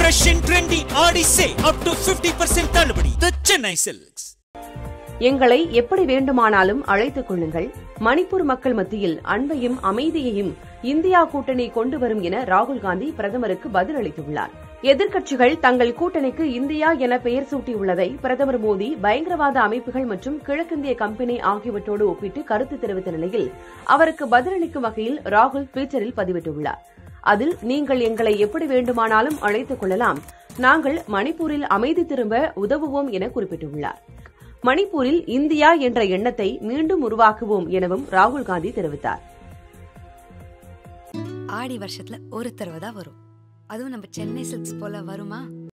fresh and trendy ஆடி சே up to 50% தள்ளுபடி தி Chennai silks எங்களை எப்படி வேண்டுமானாலும் அழைத்துக் கொள்ளுங்கள் மணிப்பூர் மக்கள் மத்தியில் அன்பையும் அமைதியையும் இந்தியா கூட்டணி கொண்டு வரும் என ராகுல் காந்தி பிரதமருக்கு பதிலளித்துள்ளார் எதிர்க்கட்சிகள் தங்கள் கூட்டணிக்கு இந்தியா என பெயர் சூட்டியுள்ளதை பிரதமர் மோடி பயங்கரவாத அமைப்புகள் மற்றும் கிழக்கிந்திய கம்பெனி ஆகியவற்றோடு ஒப்பிட்டு கருத்து தெரிவித்த நிலையில் அவருக்கு பதிலளிக்கும் வகையில் ராகுல் ட்விட்டரில் பதிவிட்டுள்ளார் அதில் நீங்கள் எங்களை எப்படி வேண்டுமானாலும் அழைத்துக் கொள்ளலாம் நாங்கள் மணிப்பூரில் அமைதி திரும்ப உதவுவோம் என குறிப்பிட்டுள்ளார் மணிப்பூரில் இந்தியா என்ற எண்ணத்தை மீண்டும் உருவாக்குவோம் எனவும் ராகுல் காந்தி தெரிவித்தார் ஆடி வருஷத்துல ஒரு தடவை தான் வரும் அதுவும் நம்ம சென்னை சில்க்ஸ் போல வருமா